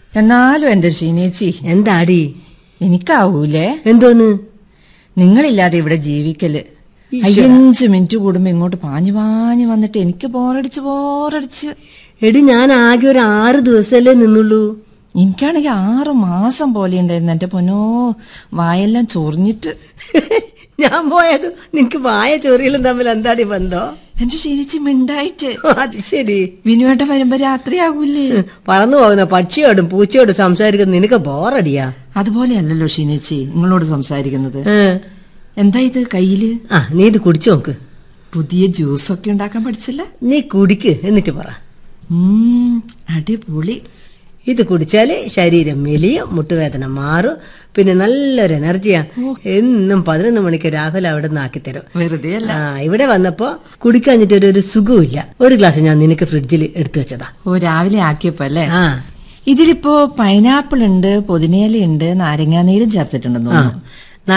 എന്നാലും എന്റെ ഷീനേച്ചി എന്താടി എനിക്കാവൂലേ എന്തോന്ന് നിങ്ങളില്ലാതെ ഇവിടെ ജീവിക്കല് അയ്യഞ്ച് മിനിറ്റ് കൂടുമ്പോ ഇങ്ങോട്ട് പാഞ്ഞു പാഞ്ഞു വന്നിട്ട് എനിക്ക് ബോറടിച്ച് ബോറടിച്ച് എടി ഞാൻ ആകെ ഒരു ആറ് ദിവസമല്ലേ നിന്നുള്ളൂ എനിക്കാണെങ്കിൽ ആറ് മാസം പോലെ ഉണ്ടായിരുന്നു എന്റെ പൊന്നോ വായെല്ലാം ചൊറിഞ്ഞിട്ട് ഞാൻ പോയത് നിനക്ക് വായ ചൊറിയലും തമ്മിൽ എന്താടി ബന്ധോ എന്റെ ക്ഷീണിച്ച് മിണ്ടായിട്ട് അത് ശരി വിനുവേട്ട വരുമ്പോ രാത്രിയാകൂലേ പറന്നു പോകുന്ന പക്ഷിയോടും പൂച്ചയോടും സംസാരിക്കുന്ന നിനക്ക് ബോറടിയാ അതുപോലെയല്ലല്ലോ ഷീനേച്ചി നിങ്ങളോട് സംസാരിക്കുന്നത് ഏ. എന്താ ഇത് കയ്യില് ആ നീ ഇത് കുടിച്ചു നോക്ക് പുതിയ ജ്യൂസൊക്കെ ഉണ്ടാക്കാൻ പഠിച്ചില്ല നീ കുടിക്ക് എന്നിട്ട് പറ ഉം, അടിപൊളി ഇത് കുടിച്ചാല് ശരീരം മെലിയും മുട്ടുവേദന മാറും പിന്നെ നല്ലൊരു എനർജിയാ എന്നും പതിനൊന്ന് മണിക്ക് രാഹുൽ അവിടെ നിന്ന് ആക്കിത്തരും വെറുതെ അല്ല ആ ഇവിടെ വന്നപ്പോ കുടിക്കാഞ്ഞിട്ട് ഒരു- ഒരു സുഖമില്ല ഒരു ഗ്ലാസ് ഞാൻ നിനക്ക് ഫ്രിഡ്ജിൽ എടുത്തു വെച്ചതാ ഓ രാവിലെ ആക്കിയപ്പോ അല്ലേ ആ ഇതിലിപ്പോ പൈനാപ്പിൾ ഉണ്ട് പുതിനയില ഉണ്ട് നാരങ്ങാനീരും ചേർത്തിട്ടുണ്ടെന്ന് ആ തോന്നുന്നു